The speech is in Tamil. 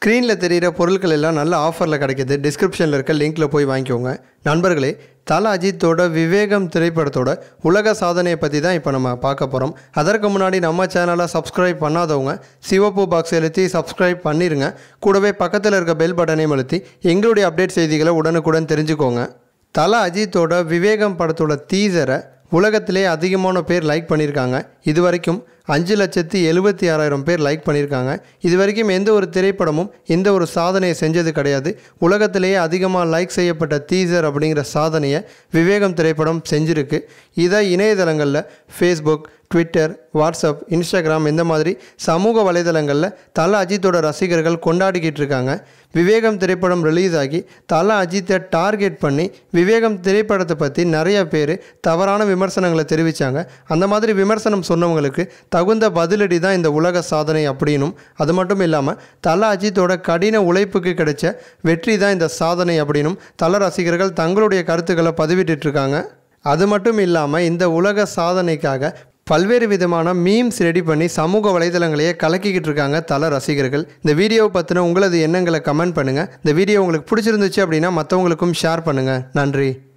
ஸ்க்ரீனில் தெரிகிற பொருட்கள் எல்லாம் நல்ல ஆஃபரில் கிடைக்கிது டிஸ்கிரிப்ஷனில் இருக்க லிங்க்கில் போய் வாங்கிக்கோங்க நண்பர்களே தல அஜித்தோட விவேகம் திரைப்படத்தோட உலக சாதனையை பற்றி தான் இப்போ நம்ம பார்க்க போகிறோம் அதற்கு முன்னாடி நம்ம சேனலை சப்ஸ்கிரைப் பண்ணாதவங்க சிவப்பு பாக்ஸ் அழுத்தி சப்ஸ்கிரைப் பண்ணிடுங்க கூடவே பக்கத்தில் இருக்க பெல் பட்டனையும் அழுத்தி எங்களுடைய அப்டேட் செய்திகளை உடனுக்குடன் தெரிஞ்சுக்கோங்க தல அஜித்தோட விவேகம் படத்தோட டீசரை உலகத்திலே அதிகமான பேர் லைக் பண்ணியிருக்காங்க இது வரைக்கும் அஞ்சு லட்சத்தி எழுபத்தி ஆறாயிரம் பேர் லைக் பண்ணியிருக்காங்க இது வரைக்கும் எந்த ஒரு திரைப்படமும் இந்த ஒரு சாதனையை செஞ்சது கிடையாது உலகத்திலேயே அதிகமாக லைக் செய்யப்பட்ட டீசர் அப்படிங்கிற சாதனையை விவேகம் திரைப்படம் செஞ்சுருக்கு இதை இணையதளங்களில் ஃபேஸ்புக் ட்விட்டர் வாட்ஸ்அப் இன்ஸ்டாகிராம் இந்த மாதிரி சமூக வலைதளங்களில் தல அஜித்தோட ரசிகர்கள் கொண்டாடிக்கிட்டு இருக்காங்க விவேகம் திரைப்படம் ரிலீஸ் ஆகி தல அஜித்தை டார்கெட் பண்ணி விவேகம் திரைப்படத்தை பற்றி நிறைய பேர் தவறான விமர்சனங்களை தெரிவித்தாங்க அந்த மாதிரி விமர்சனம் சொன்னவங்களுக்கு தகுந்த பதிலடி தான் இந்த உலக சாதனை அப்படின்னும் அது மட்டும் இல்லாமல் தல அஜித்தோட கடின உழைப்புக்கு கிடைச்ச வெற்றி தான் இந்த சாதனை அப்படின்னும் தல ரசிகர்கள் தங்களுடைய கருத்துக்களை பதிவிட்டு இருக்காங்க அது மட்டும் இல்லாமல் இந்த உலக சாதனைக்காக பல்வேறு விதமான மீம்ஸ் ரெடி பண்ணி சமூக வலைதளங்களையே கலக்கிக்கிட்டு இருக்காங்க தல ரசிகர்கள் இந்த வீடியோவை பற்றின உங்களது எண்ணங்களை கமெண்ட் பண்ணுங்கள் இந்த வீடியோ உங்களுக்கு பிடிச்சிருந்துச்சு அப்படின்னா மற்றவங்களுக்கும் ஷேர் பண்ணுங்கள் நன்றி